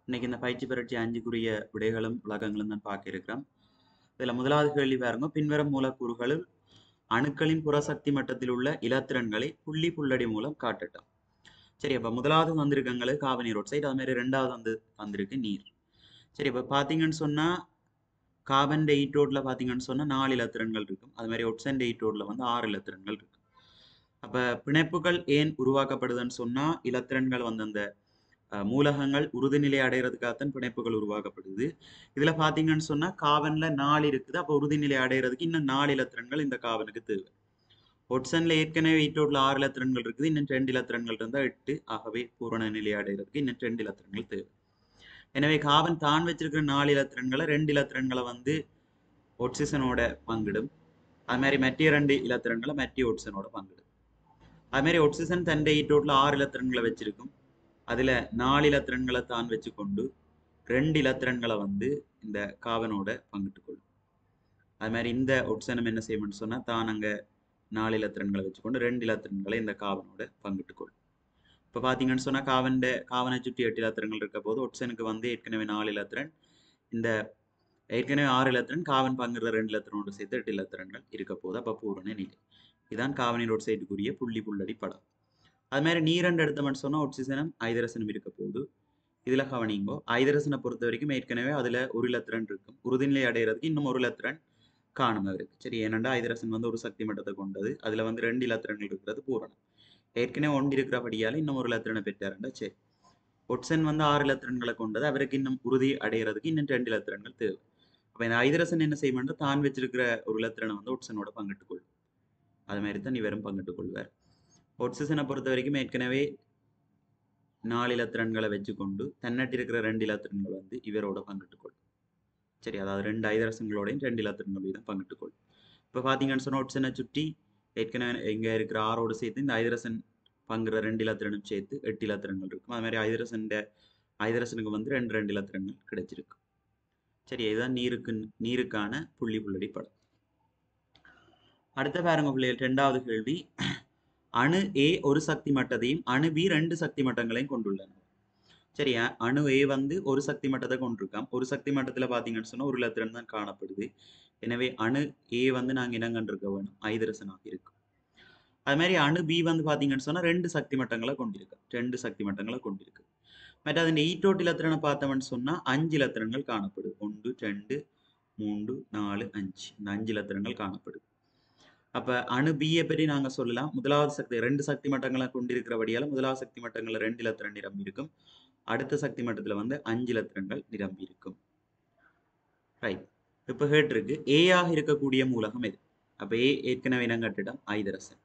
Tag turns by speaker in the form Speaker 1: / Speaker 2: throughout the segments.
Speaker 1: இன்னைக்கு இந்த பயிற்சி பரீட்சை அஞ்சுக்குரிய விடைகளும் விளக்கங்களும் தான் பார்க்க இருக்கிறோம் இதில் முதலாவது கேள்வி பாருங்க பின்வரும் மூலக்கூறுகளில் அணுக்களின் புறசக்தி மட்டத்தில் உள்ள இலத்திரன்களை புள்ளி புள்ளடி மூலம் காட்டட்டும் சரி அப்போ முதலாவது வந்திருக்கங்களு காவநீர் ஒட்சைடு அது மாதிரி ரெண்டாவது வந்து வந்திருக்கு நீர் சரி இப்போ பார்த்தீங்கன்னு சொன்னால் கார்பன் டெய்டோட்டில் பார்த்தீங்கன்னு சொன்னால் நாலு இலத்திரன்கள் இருக்கும் அது மாதிரி ஒட்சன் டெய்டோட்டில் வந்து ஆறு இலத்திரன்கள் இருக்கு அப்போ பிணைப்புகள் ஏன் உருவாக்கப்படுதுன்னு சொன்னால் இலத்திரன்கள் வந்து அந்த அஹ், மூலகங்கள் உறுதிநிலை அடைகிறதுக்காகத்தான் பிணைப்புகள் உருவாக்கப்படுது இதில் பார்த்தீங்கன்னு சொன்னால் காவனில் நாலு இருக்குது அப்போ உறுதிநிலை அடைகிறதுக்கு இன்னும் நாலு இலத்திரன்கள் இந்த காவனுக்கு தேவை ஒட்சனில் ஏற்கனவே ஈட்டோட்டில் ஆறு இலத்திரன்கள் இருக்குது இன்னும் ரெண்டு இலத்திரன்கள் இருந்தால் எட்டு ஆகவே பூரண நிலை அடைகிறதுக்கு இன்னும் ரெண்டு இலத்திரன்கள் தேவை எனவே காவன் தான் வச்சிருக்கிற நாலு இலத்திரன்களை ரெண்டு இலத்திரன்களை வந்து ஒட்சிசனோட பங்கிடும் அது மாதிரி மற்ற ரெண்டு இலத்திரன்களை மற்ற ஒட்சனோட பங்கிடும் அது மாதிரி ஒட்சிசன் தன்னை ஈட்டோட்டில் ஆறு இலத்திரன்களை வச்சிருக்கும் அதில் நாலு இலத்திரன்களை தான் வச்சுக்கொண்டு ரெண்டு இலத்திரன்களை வந்து இந்த காவனோட பங்கிட்டு கொள்ளும் அது மாதிரி இந்த ஒட்சனம் என்ன செய்யணும்னு சொன்னால் தான் அங்கே நாலு இலத்திரன்களை வச்சுக்கொண்டு ரெண்டு இலத்திரன்களை இந்த காவனோட பங்கிட்டு கொள்ளும் இப்போ பார்த்தீங்கன்னு சொன்னால் காவன்ட காவனை சுற்றி எட்டு இலத்திரங்கள் இருக்க போது ஒட்சனுக்கு வந்து ஏற்கனவே நாலு இலத்திரன் இந்த ஏற்கனவே ஆறு இலத்திரன் காவன் பங்குற ரெண்டு இலத்திரனோடு சேர்த்து எட்டு இலத்திரன்கள் இருக்க போது அப்போ பூரண நிலை இதான் காவனின் ரோட் சைடுக்குரிய புள்ளி புள்ளடி படம் அது மாதிரி நீரண்டு எடுத்தோம்னு சொன்னால் ஒட்சிசனம் ஐதரசனம் இருக்க போது இதில் கவனிங்கோ ஐதரசனை பொறுத்த வரைக்கும் ஏற்கனவே அதில் ஒரு இலத்திரன் இருக்கும் உறுதிநிலை அடைகிறதுக்கு இன்னும் ஒரு இலத்திரன் காணும் இருக்கு சரி ஏனண்டா ஐதரசன் வந்து ஒரு சக்தி மட்டத்தை கொண்டது அதில் வந்து ரெண்டு இலத்திரன்கள் இருக்கிறது பூரணம் ஏற்கனவே ஒன்று இருக்கிறபடியால் இன்னும் ஒரு இலத்திரனை பெற்றாருண்டா சரி ஒட்சன் வந்து ஆறு இலத்திரன்களை கொண்டது அவருக்கு இன்னும் உறுதி அடைகிறதுக்கு இன்னும் ரெண்டு இலத்திரன்கள் தேவை அப்போ இந்த ஐதரசன் என்ன செய்யணும்னா தான் வச்சிருக்கிற ஒரு இலத்திரனை வந்து ஒட்சனோட பங்கிட்டுக் கொள்ளும் அது மாதிரி தான் இவரும் பங்கிட்டுக் கொள்வார் ஒட்சிசனை பொறுத்த வரைக்கும் ஏற்கனவே நாலு இலத்திரன்களை வச்சுக்கொண்டு தன்னட்டி இருக்கிற ரெண்டு இலத்திரன்கள் வந்து இவரோட பங்கிட்டுக் கொள்ளும் சரி அதாவது ரெண்டு ஐதரசங்களோடையும் ரெண்டு இலத்திரங்களோடையும் தான் பங்கிட்டுக் கொள்ளும் இப்போ பார்த்தீங்கன்னு சொன்னால் ஒட்சனை சுற்றி ஏற்கனவே இங்கே இருக்கிற ஆரோடு சேர்த்து இந்த ஐதரசன் பங்குற ரெண்டு இலத்திரனும் சேர்த்து எட்டு இலத்திரங்கள் இருக்கும் அது மாதிரி ஐதரசன் ஐதரசனுக்கு வந்து ரெண்டு ரெண்டு இலத்திரங்கள் கிடைச்சிருக்கு சரி இதுதான் நீருக்கு நீருக்கான புள்ளி புள்ளடி படம் அடுத்த பாருங்க பிள்ளைகள் ரெண்டாவது கேள்வி அணு ஏ ஒரு சக்தி மட்டத்தையும் அணு பி ரெண்டு சக்தி மட்டங்களையும் கொண்டுள்ளன சரியா அணு ஏ வந்து ஒரு சக்தி மட்டத்தை கொண்டிருக்காம் ஒரு சக்தி மட்டத்தில் பார்த்தீங்கன்னு சொன்னால் ஒரு இலத்திரன் தான் காணப்படுது எனவே அணு ஏ வந்து நாங்கள் இனம் கண்டிருக்க வேணும் ஐதரசனாக இருக்கும் அது மாதிரி அணு பி வந்து பார்த்தீங்கன்னு சொன்னால் ரெண்டு சக்தி மட்டங்களை கொண்டிருக்கு ரெண்டு சக்தி மட்டங்களை கொண்டிருக்கு மற்ற அதன் ஈட்டோட்டு இலத்திரனை பார்த்தோம்னு சொன்னால் அஞ்சு இலத்திரங்கள் காணப்படுது ஒன்று ரெண்டு மூன்று நாலு அஞ்சு இந்த அஞ்சு இலத்திரங்கள் காணப்படுது அப்போ அணு பியை பற்றி நாங்கள் சொல்லலாம் முதலாவது சக்தி ரெண்டு சக்தி மட்டங்களை கொண்டிருக்கிறபடியால் முதலாவது சக்தி மட்டங்களில் ரெண்டு இலத்திரன் நிரம்பி இருக்கும் அடுத்த சக்தி மட்டத்தில் வந்து அஞ்சு இலத்திரங்கள் நிரம்பி இருக்கும் ரைட் இப்போ கேட்டிருக்கு ஏயாக இருக்கக்கூடிய மூலகம் எது அப்போ ஏ ஏற்கனவே இனம் கட்டிடம் ஐதரசன்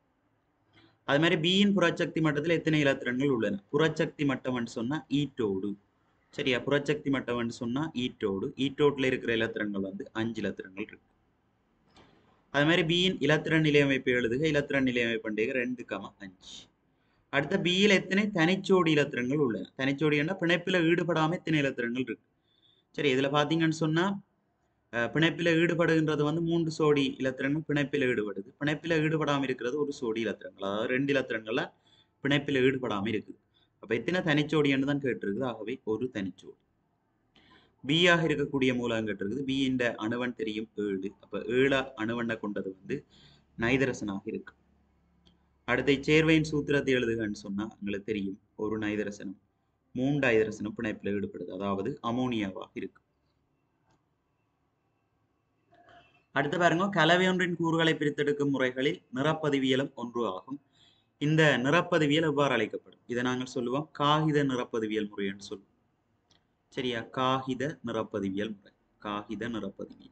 Speaker 1: அது மாதிரி பியின் புறச்சக்தி மட்டத்தில் எத்தனை இலத்திரன்கள் உள்ளன புறச்சக்தி மட்டம்னு சொன்னால் ஈட்டோடு சரியா புறச்சக்தி மட்டம்னு சொன்னால் ஈட்டோடு ஈட்டோட்டில் இருக்கிற இலத்திரன்கள் வந்து அஞ்சு இலத்திரன்கள் இருக்கு அது மாதிரி பியின் இலத்திரன் நிலையமைப்பு எழுதுக இலத்திரன் நிலையமைப்பு ரெண்டு கம அஞ்சு அடுத்த பியில் எத்தனை தனிச்சோடி இலத்திரங்கள் உள்ளன தனிச்சோடின்னா பிணைப்பில் ஈடுபடாமல் எத்தனை இலத்திரங்கள் இருக்கு சரி இதில் பார்த்தீங்கன்னு சொன்னால் பிணைப்பில் ஈடுபடுகின்றது வந்து மூன்று சோடி இலத்திரங்கள் பிணைப்பில் ஈடுபடுது பிணைப்பில் ஈடுபடாமல் இருக்கிறது ஒரு சோடி இலத்திரங்கள் அதாவது ரெண்டு இலத்திரங்கள்ல பிணைப்பில் ஈடுபடாமல் இருக்குது அப்போ எத்தனை தனிச்சோடின்னு தான் கேட்டிருக்குது ஆகவே ஒரு தனிச்சோடி பியாக இருக்கக்கூடிய மூலம் கேட்டிருக்குது பியின் அணுவன் தெரியும் ஏழு அப்போ ஏழு அணுவண்ணை கொண்டது வந்து நைதரசனாக இருக்கு அடுத்த இச்சேர்வையின் சூத்திரத்தை எழுதுகன்னு சொன்னால் உங்களுக்கு தெரியும் ஒரு நைதரசனம் மூன்று ஐதரசனம் பிணைப்பில் ஈடுபடுது அதாவது அமோனியாவாக இருக்கு அடுத்து பாருங்க கலவை ஒன்றின் கூறுகளை பிரித்தெடுக்கும் முறைகளில் நிறப்பதிவியலும் ஒன்று ஆகும் இந்த நிறப்பதிவியல் எவ்வாறு அழைக்கப்படும் இதை நாங்கள் சொல்லுவோம் காகித நிறப்பதிவியல் முறை என்று சொல்லுவோம் சரியா காகித நிறப்பதிவியல் முறை காகித நிறப்பதிவியல்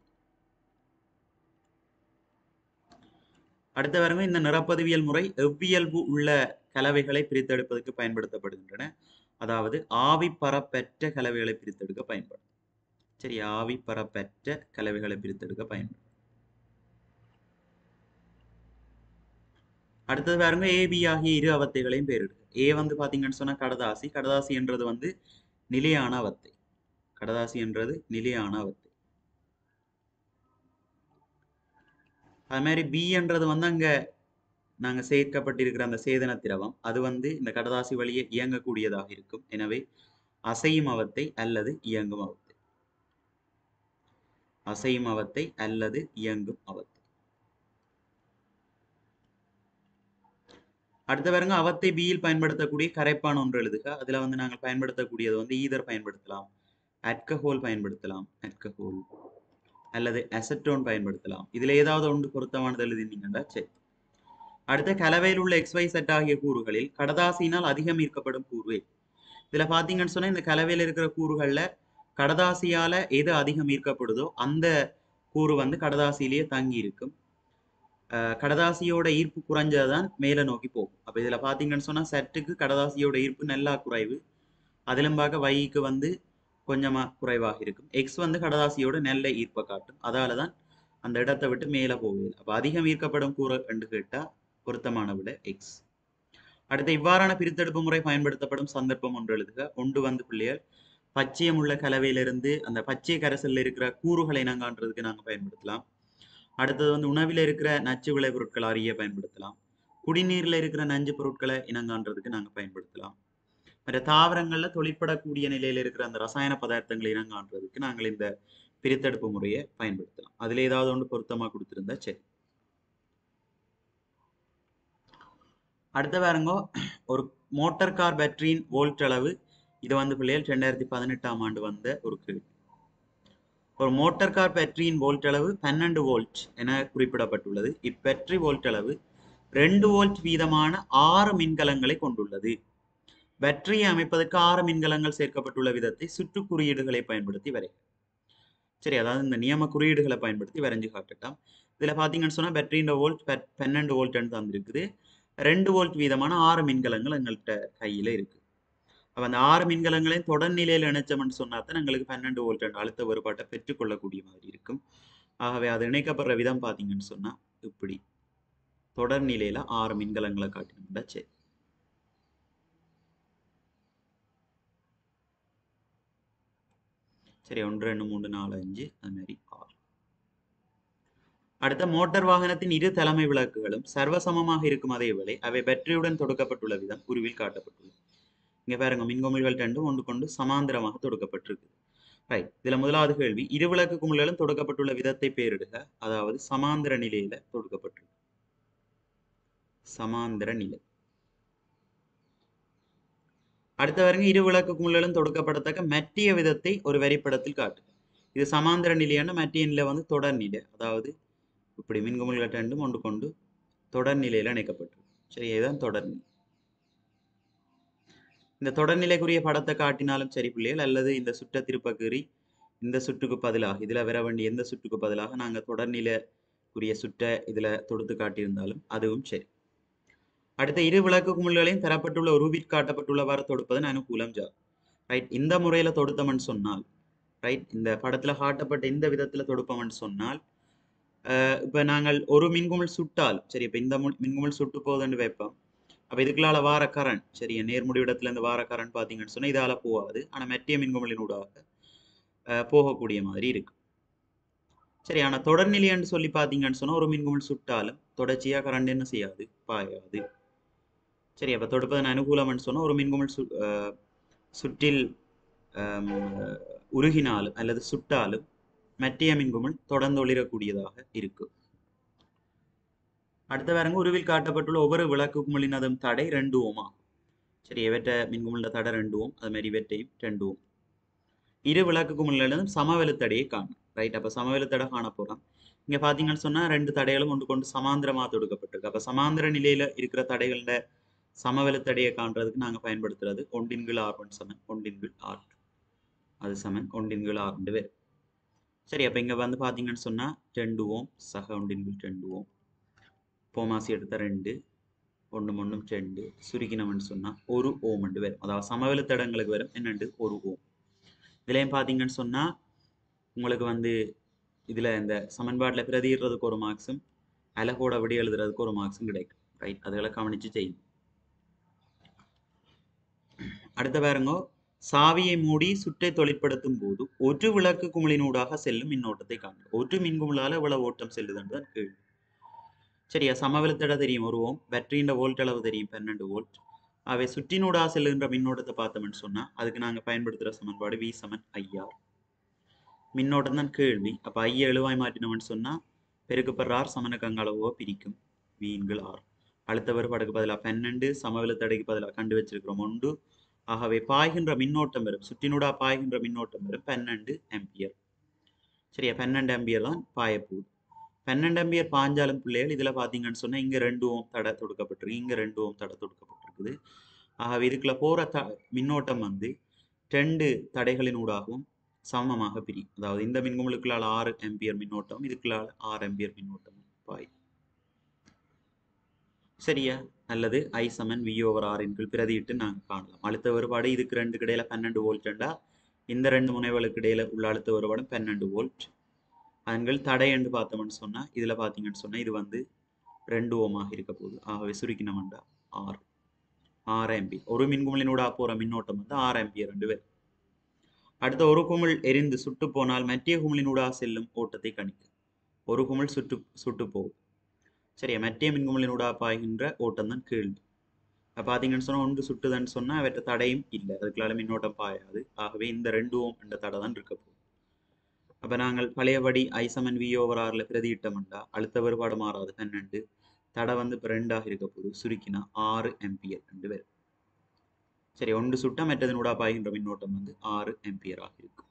Speaker 1: அடுத்த பாருங்க இந்த நிறப்பதிவியல் முறை எவ்வியல்பு உள்ள கலவைகளை பிரித்தெடுப்பதற்கு பயன்படுத்தப்படுகின்றன அதாவது ஆவி பரப்பற்ற கலவைகளை பிரித்தெடுக்க பயன்படும் சரி ஆவி பரப்பற்ற கலவைகளை பிரித்தெடுக்க பயன்படும் அடுத்தது பாருங்க ஏபி ஆகிய இரு அவத்தைகளையும் பேரிடுது ஏ வந்து பாத்தீங்கன்னு சொன்னா கடதாசி கடதாசி என்றது வந்து நிலையான அவத்தை கடதாசி என்றது நிலையான அவத்தை அது மாதிரி பி என்றது வந்து அங்க நாங்க சேர்க்கப்பட்டிருக்கிற அந்த சேதன திரவம் அது வந்து இந்த கடதாசி வழியே இயங்கக்கூடியதாக இருக்கும் எனவே அசையும் அவத்தை அல்லது இயங்கும் அவத்தை அசையும் அவத்தை அல்லது இயங்கும் அவத்தை அடுத்த பாருங்க அவத்தை பியில் பயன்படுத்தக்கூடிய கரைப்பான் ஒன்று எழுதுக அதுல வந்து நாங்கள் பயன்படுத்தக்கூடியது வந்து ஈதர் பயன்படுத்தலாம் அல்கஹோல் பயன்படுத்தலாம் அல்கஹோல் அல்லது அசட்டோன் பயன்படுத்தலாம் இதுல ஏதாவது ஒன்று பொருத்தமானது எழுதினீங்கன்னா சரி அடுத்த கலவையில் உள்ள எக்ஸ்வை செட் ஆகிய கூறுகளில் கடதாசியினால் அதிகம் ஈர்க்கப்படும் கூறு இதுல பாத்தீங்கன்னு சொன்னா இந்த கலவையில் இருக்கிற கூறுகள்ல கடதாசியால எது அதிகம் ஈர்க்கப்படுதோ அந்த கூறு வந்து கடதாசியிலேயே தங்கி இருக்கும் அஹ் கடதாசியோட ஈர்ப்பு குறைஞ்சதான் மேலே நோக்கி போகும் அப்ப இதுல பாத்தீங்கன்னு சொன்னா செட்டுக்கு கடதாசியோட ஈர்ப்பு நல்லா குறைவு அதிலும் பார்க்க வைக்கு வந்து கொஞ்சமா குறைவாக இருக்கும் எக்ஸ் வந்து கடதாசியோட நல்ல ஈர்ப்பை காட்டும் அதால தான் அந்த இடத்தை விட்டு மேலே போகுது அப்ப அதிகம் ஈர்க்கப்படும் கூறு என்று கேட்டா பொருத்தமான விட எக்ஸ் அடுத்து இவ்வாறான பிரித்தெடுப்பு முறை பயன்படுத்தப்படும் சந்தர்ப்பம் ஒன்று எழுதுக ஒன்று வந்து பிள்ளைகள் பச்சையம் உள்ள கலவையிலிருந்து அந்த பச்சை கரைசல்ல இருக்கிற கூறுகளை இனங்காண்றதுக்கு நாங்க பயன்படுத்தலாம் அடுத்தது வந்து உணவில் இருக்கிற நச்சு விளை பொருட்கள் அறிய பயன்படுத்தலாம் குடிநீர்ல இருக்கிற நஞ்சு பொருட்களை இனங்காண்றதுக்கு நாங்க பயன்படுத்தலாம் மற்ற தாவரங்கள்ல தொழிற்படக்கூடிய நிலையில இருக்கிற அந்த ரசாயன பதார்த்தங்களை இனங்காண்றதுக்கு நாங்கள் இந்த பிரித்தெடுப்பு முறையை பயன்படுத்தலாம் அதுல ஏதாவது ஒன்று பொருத்தமா கொடுத்திருந்தா சரி அடுத்த பாருங்கோ ஒரு மோட்டார் கார் பேட்டரியின் வோல்ட் அளவு இது வந்து பிள்ளைகள் ரெண்டாயிரத்தி பதினெட்டாம் ஆண்டு வந்த ஒரு கேள்வி ஒரு மோட்டார் கார் பேட்டரியின் வோல்ட் அளவு பன்னெண்டு வோல்ட் என குறிப்பிடப்பட்டுள்ளது இப்பேட்டரி வோல்ட் அளவு ரெண்டு வோல்ட் வீதமான ஆறு மின்கலங்களை கொண்டுள்ளது பேட்டரியை அமைப்பதற்கு ஆறு மின்கலங்கள் சேர்க்கப்பட்டுள்ள விதத்தை சுற்று குறியீடுகளை பயன்படுத்தி வரை சரி அதாவது இந்த நியம குறியீடுகளை பயன்படுத்தி வரைஞ்சு காட்டுட்டாம் இதுல பாத்தீங்கன்னு சொன்னா பேட்டரியின் வோல்ட் பன்னெண்டு வோல்ட்னு தந்திருக்குது ரெண்டு வோல்ட் வீதமான ஆறு மின்கலங்கள் எங்கள்கிட்ட கையில இருக்கு அப்ப அந்த ஆறு மின்கலங்களையும் தொடர் நிலையில் இணைச்சோம்னு சொன்னா தான் எங்களுக்கு பன்னெண்டு வோல்ட் அழுத்த வேறுபாட்டை பெற்றுக்கொள்ளக்கூடிய மாதிரி இருக்கும் ஆகவே அது இணைக்கப்படுற விதம் பாத்தீங்கன்னு சொன்னா இப்படி தொடர் நிலையில ஆறு மின்கலங்களை காட்டினோம்டா சரி சரி ஒன்று ரெண்டு மூணு நாலு அஞ்சு அது மாதிரி ஆறு அடுத்த மோட்டார் வாகனத்தின் இரு தலைமை விளக்குகளும் சர்வசமமாக இருக்கும் அதேவேளை அவை பேட்டரியுடன் தொடுக்கப்பட்டுள்ள விதம் உருவில் காட்டப்பட்டுள்ளது இங்க பாருங்க மின்கொமிழ்கள் ரெண்டும் ஒன்று கொண்டு சமாந்திரமாக தொடுக்கப்பட்டிருக்கு ரைட் இதுல முதலாவது கேள்வி இரு விளக்கு குமிழ்களும் தொடுக்கப்பட்டுள்ள விதத்தை பேரிடுக அதாவது சமாந்திர நிலையில தொடுக்கப்பட்டிருக்கு சமாந்திர நிலை அடுத்த வருங்க இரு விளக்கு குமிழ்களும் தொடுக்கப்படத்தக்க மற்றிய விதத்தை ஒரு வரிப்படத்தில் காட்டுக இது சமாந்திர நிலையான மற்றிய நிலை வந்து தொடர் நிலை அதாவது இப்படி மின்குமிழ்கள் ரெண்டும் ஒன்று கொண்டு தொடர் நிலையில இணைக்கப்பட்டிருக்கு சரி இதுதான் தொடர் நிலை இந்த தொடர்நிலைக்குரிய படத்தை காட்டினாலும் சரி பிள்ளைகள் அல்லது இந்த சுற்ற திருப்பக்கறி இந்த சுற்றுக்கு பதிலாக இதுல வர வேண்டிய எந்த சுற்றுக்கு பதிலாக நாங்க தொடர்நிலைக்குரிய சுற்றை இதுல தொடுத்து காட்டியிருந்தாலும் அதுவும் சரி அடுத்த இரு விளக்கு குமிழ்களையும் தரப்பட்டுள்ள உருவில் காட்டப்பட்டுள்ளவாறு தொடுப்பதன் அனுகூலம் ஜா ரைட் இந்த முறையில தொடுத்தோம்னு சொன்னால் ரைட் இந்த படத்துல காட்டப்பட்ட இந்த விதத்துல தொடுப்போம்னு சொன்னால் அஹ் இப்ப நாங்கள் ஒரு மின்குமிழ் சுட்டால் சரி இப்ப இந்த முள்- மின்குமிழ் சுட்டு போகுதுன்னு வைப்போம் அப்ப இதுக்குள்ளால வார கரண்ட் சரியா நேர்முடி இடத்துல இருந்து வார கரண்ட் பாத்தீங்கன்னு சொன்னா இதால போகாது ஆனா மெட்டிய மின்குமிழினூடாக அஹ் போகக்கூடிய மாதிரி இருக்கு சரி ஆனா தொடர்நிலைன்னு சொல்லி பாத்தீங்கன்னு சொன்னா ஒரு மின்குமிழ் சுட்டாலும் தொடர்ச்சியா கரண்ட் என்ன செய்யாது பாயாது சரி அப்ப தொடுப்பதன் அனுகூலம்னு சொன்னா ஒரு மின்குமிழ் சு அஹ் சுற்றில் ஆம், உருகினாலும் அல்லது சுட்டாலும் மற்றிய மின்குமிழ் தொடர்ந்து ஒளிரக்கூடியதாக இருக்கும் அடுத்த பாருங்க உருவில் காட்டப்பட்டுள்ள ஒவ்வொரு விளக்கு குமிழினதும் தடை ரெண்டு ஓமா சரி இவற்ற மின்குமிழ்ல தடை ரெண்டு ஓம் அது மாதிரி இவற்றையும் ரெண்டு ஓம் இரு விளக்கு குமிழ்களிலும் சமவெளுத்தடையை காணும் ரைட் அப்ப சமவெளுத்தடை காண போறோம் இங்க பாத்தீங்கன்னு சொன்னா ரெண்டு தடைகளும் ஒன்று கொண்டு சமாந்திரமா தொடுக்கப்பட்டிருக்கு அப்ப சமாந்திர நிலையில இருக்கிற தடைகளோட சமவெளுத்தடையை காண்றதுக்கு நாங்க பயன்படுத்துறது ஒன்றின் கீழ் ஆர் ஒன் சமன் ஒன்றின் கீழ் ஆர் டூ அது சமன் ஒன்றின் கீழ் ஆர் ரெண்டு பேர் சரி அப்ப இங்க வந்து பாத்தீங்கன்னு சொன்னா ரெண்டு ஓம் சக ஒன்றின் கீழ் ரெண்டு ஓம் போமாசி எடுத்த ரெண்டு ஒன்று ஒன்றும் ரெண்டு சுருக்கினவன் சொன்னா ஒரு ஓம் ரெண்டு வரும் அதாவது சமவெளுத்தடங்களுக்கு வரும் என்னண்டு ஒரு ஓம் இதுலயும் பாத்தீங்கன்னு சொன்னா உங்களுக்கு வந்து இதுல இந்த சமன்பாட்டுல பிரதியிடுறதுக்கு ஒரு மார்க்ஸும் அலகோட விடி எழுதுறதுக்கு ஒரு மார்க்ஸும் கிடைக்கும் ரைட் அதுகளை கவனிச்சு செய்யும் அடுத்த பாருங்க சாவியை மூடி சுற்றை தொழிற்படுத்தும் போது ஒரு விளக்கு குமிழினூடாக செல்லும் மின்னோட்டத்தை காண்க ஒரு மின்குமிழால இவ்வளவு ஓட்டம் செல்லுதுன்னு தான் கேள்வி சரியா சமவெளுத்தடை தெரியும் ஒரு ஓம் பேட்டரியின் வோல்ட் அளவு தெரியும் பன்னெண்டு வோல்ட் அவை சுற்றினூடா செல்லுகின்ற மின்னோட்டத்தை பார்த்தோம்னு சொன்னா அதுக்கு நாங்க பயன்படுத்துற சமன்பாடு வி சமன் ஐஆர் மின்னோட்டம் தான் கேள்வி அப்ப ஐய எழுவாய் மாற்றினோம்னு சொன்னா பெருக்கப்படுற ஆர் சமனுக்கு அங்களவோ பிரிக்கும் வீண்கள் ஆர் அழுத்த வேறுபாடுக்கு பதிலாக பன்னெண்டு சமவெள தடைக்கு பதிலாக கண்டு வச்சிருக்கிறோம் ஒன்று ஆகவே பாய்கின்ற மின்னோட்டம் வரும் சுற்றினூடா பாய்கின்ற மின்னோட்டம் வரும் பன்னெண்டு ஆம்பியர் சரியா பன்னெண்டு ஆம்பியர் தான் பாயப்போகுது பன்னெண்டு ஆம்பியர் பாஞ்சாலும் பிள்ளைகள் இதில் பார்த்தீங்கன்னு சொன்னால் இங்கே ரெண்டு ஓம் தடை தொடுக்கப்பட்டிருக்கு இங்கே ரெண்டு ஓம் தடை தொடுக்கப்பட்டிருக்குது ஆகவே இதுக்குள்ள போகிற த மின்னோட்டம் வந்து ரெண்டு தடைகளின் ஊடாகவும் சமமாக பிரியும் அதாவது இந்த மின்குமலுக்குள்ளால் ஆறு ஆம்பியர் மின்னோட்டம் இதுக்குள்ளால் ஆறு ஆம்பியர் மின்னோட்டம் பாய் சரியா அல்லது ஐ சமன் வி ஓவர் ஆரின் கீழ் பிரதியிட்டு நாங்கள் காணலாம் அழுத்த வேறுபாடு இதுக்கு ரெண்டு இடையில பன்னெண்டு வோல்ட் ரெண்டா இந்த ரெண்டு முனைவுகளுக்கு இடையில உள்ள அழுத்த வேறுபாடும் பன்னெண்டு வோல்ட் அதன்கள் தடை என்று பார்த்தோம்னு சொன்னா இதுல பார்த்தீங்கன்னு சொன்னா இது வந்து ரெண்டு ஓமாக இருக்க போகுது ஆகவே சுருக்கினோம்டா ஆறு ஆறு ஆம்பியர் ஒரு மின்குமிழினூடா போற மின்னோட்டம் வந்து ஆறு ஆம்பியர் ரெண்டு பேர் அடுத்த ஒரு குமிழ் எரிந்து சுட்டு போனால் மற்ற குமிழினூடா செல்லும் ஓட்டத்தை கணிக்கும் ஒரு குமிழ் சுட்டு சுட்டு போகும் சரியா மற்ற மின்குமிழினூடா பாய்கின்ற ஓட்டம் தான் கேள்வி அப்போ பார்த்தீங்கன்னு சொன்னால் ஒன்று சுட்டுதுன்னு சொன்னால் அவற்றை தடையும் இல்லை அதுக்குள்ளால மின்னோட்டம் பாயாது ஆகவே இந்த ரெண்டு ஓம் என்ற தடை தான் இருக்க போகுது அப்போ நாங்கள் பழையபடி ஐசமன் வி ஓவர் ஆறில் பிரதியிட்டோம்டா அழுத்த வேறுபாடு மாறாது பன்னெண்டு தடை வந்து இப்போ ரெண்டாக இருக்க போகுது சுருக்கினா ஆறு எம்பியர் ரெண்டு பேர் சரி ஒன்று சுட்டா மற்றதனூடா பாய்கின்ற மின்னோட்டம் வந்து ஆறு எம்பியராக இருக்கும்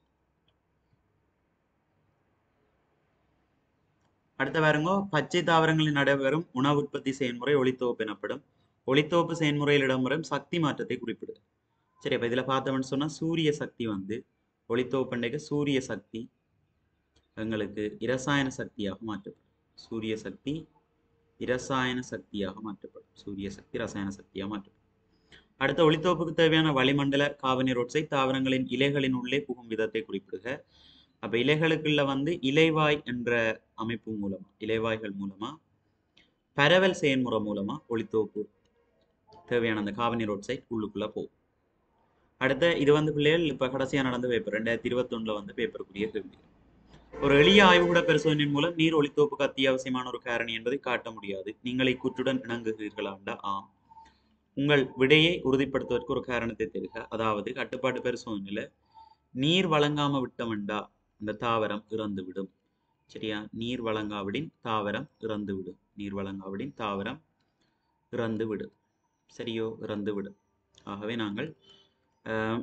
Speaker 1: அடுத்த பாருங்க பச்சை தாவரங்களில் நடைபெறும் உணவு உற்பத்தி செயல்முறை ஒளித்தோப்பு எனப்படும் ஒளித்தோப்பு செயல்முறையில் இடம்பெறும் சக்தி மாற்றத்தை குறிப்பிடுது சரி அப்ப இதுல பார்த்தோம்னு சொன்னா சூரிய சக்தி வந்து ஒளித்தோப்பண்டைக்கு சூரிய சக்தி எங்களுக்கு இரசாயன சக்தியாக மாற்றப்படும் சூரிய சக்தி இரசாயன சக்தியாக மாற்றப்படும் சூரிய சக்தி ரசாயன சக்தியாக மாற்றப்படும் அடுத்த ஒளித்தோப்புக்கு தேவையான வளிமண்டல காவனீர் ஒட்சை தாவரங்களின் இலைகளின் உள்ளே புகும் விதத்தை குறிப்பிடுக அப்ப இலைகளுக்குள்ள வந்து இலைவாய் என்ற அமைப்பு மூலமா இலைவாய்கள் மூலமா பரவல் செயல்முறை மூலமா ஒளித்தோப்பு தேவையான அந்த காவனீர் ஒட்சைட் உள்ளுக்குள்ள போகும் அடுத்த இது வந்து பிள்ளைகள் இப்ப கடைசியா நடந்த பேப்பர் ரெண்டாயிரத்தி இருபத்தொன்னுல வந்து பேப்பருக்குரிய கேள்வி ஒரு எளிய ஆய்வுகூட பரிசோதனையின் மூலம் நீர் ஒளித்தோப்புக்கு அத்தியாவசியமான ஒரு காரணி என்பதை காட்ட முடியாது நீங்கள் இக்கூற்றுடன் இணங்குகிறீர்களாண்டா ஆம் உங்கள் விடையை உறுதிப்படுத்துவதற்கு ஒரு காரணத்தை தெரிக அதாவது கட்டுப்பாட்டு பரிசோதனையில நீர் வழங்காம விட்டோம்டா அந்த தாவரம் இறந்து விடும் சரியா நீர் வழங்காவிடின் தாவரம் இறந்து விடும் நீர் வழங்காவிடின் தாவரம் இறந்து விடும் சரியோ இறந்து விடும் ஆகவே நாங்கள் ஆஹ்,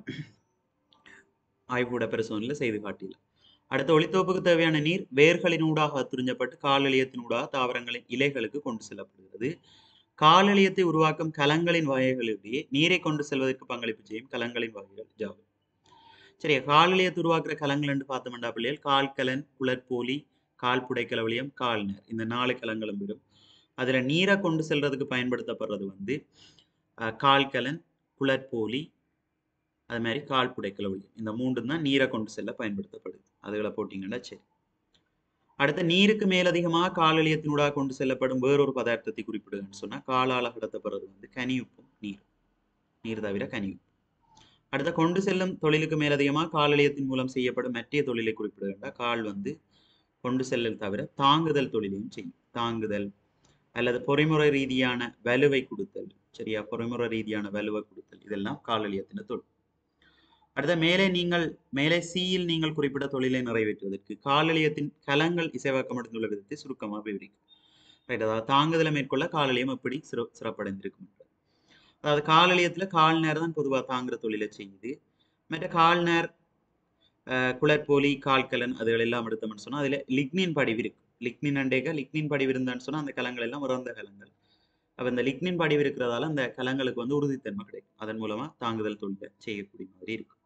Speaker 1: ஆய்வுகூட பரிசோதனையில் செய்து காட்டியுள்ளோம் அடுத்த ஒளித்தோப்புக்கு தேவையான நீர் வேர்களினூடாக துரிஞ்சப்பட்டு காலெளியத்தினூடாக தாவரங்களின் இலைகளுக்கு கொண்டு செல்லப்படுகிறது காலெளியத்தை உருவாக்கும் கலங்களின் வகைகளிடையே நீரை கொண்டு செல்வதற்கு பங்களிப்பு செய்யும் கலங்களின் வகைகள் ஜாவை சரியா காலெளியத்தை உருவாக்குற கலங்கள் என்று பார்த்தோம்டா பிள்ளைகள் கால்கலன் குளற்போலி கால் புடைக்கலவளியம் கால்நர் இந்த நாலு கலங்களும் வரும் அதுல நீரை கொண்டு செல்றதுக்கு பயன்படுத்தப்படுறது வந்து அஹ், கால்கலன் குளற்போலி அது மாதிரி கால் புடைக்கலவளியம் இந்த மூன்று தான் நீரை கொண்டு செல்ல பயன்படுத்தப்படுது அதுகளை போட்டிங்கன்னா சரி அடுத்த நீருக்கு மேலதிகமாக காலெளியத்தினூடாக கொண்டு செல்லப்படும் வேறொரு பதார்த்தத்தை குறிப்பிடுங்கன்னு சொன்னா காலால கடத்தப்படுறது வந்து கனியுப்பும் நீர் நீர் தவிர கனியுப்பு அடுத்த கொண்டு செல்லும் தொழிலுக்கு மேலதிகமாக காலெளியத்தின் மூலம் செய்யப்படும் மற்ற தொழிலை குறிப்பிடுகின்ற கால் வந்து கொண்டு செல்லல் தவிர தாங்குதல் தொழிலையும் செய்யும் தாங்குதல் அல்லது பொறிமுறை ரீதியான வலுவை கொடுத்தல் சரியா பொறிமுறை ரீதியான வலுவை கொடுத்தல் இதெல்லாம் காலெளியத்தின் தொழில் அடுத்த மேலே நீங்கள் மேலே சியில் நீங்கள் குறிப்பிட்ட தொழிலை நிறைவேற்றுவதற்கு காலெளியத்தின் கலங்கள் இசைவாக்கமடைந்துள்ள விதத்தை சுருக்கமாக விவரிக்கும் ரைட் அதாவது தாங்குதலை மேற்கொள்ள காலெளியம் எப்படி சிற சிறப்படைந்திருக்கும் என்றது. அதாவது காலெளியத்துல கால் நேரம் தான் பொதுவாக தாங்குற தொழிலை செய்யுது மற்ற கால் நேர் அஹ், குளற்போலி கால்கலன் அதுகள் எல்லாம் எடுத்தோம்னு சொன்னா அதுல லிக்னின் படிவு இருக்கு லிக்னின் அண்டேக லிக்னின் படிவு இருந்தான்னு சொன்னா அந்த கலங்கள் எல்லாம் இறந்த கலங்கள் அப்ப இந்த லிக்னின் படிவு இருக்கிறதால அந்த கலங்களுக்கு வந்து உறுதித்தன்மை கிடைக்கும் அதன் மூலமா தாங்குதல் தொழிலை செய்யக்கூடிய மாதிரி இருக்கும்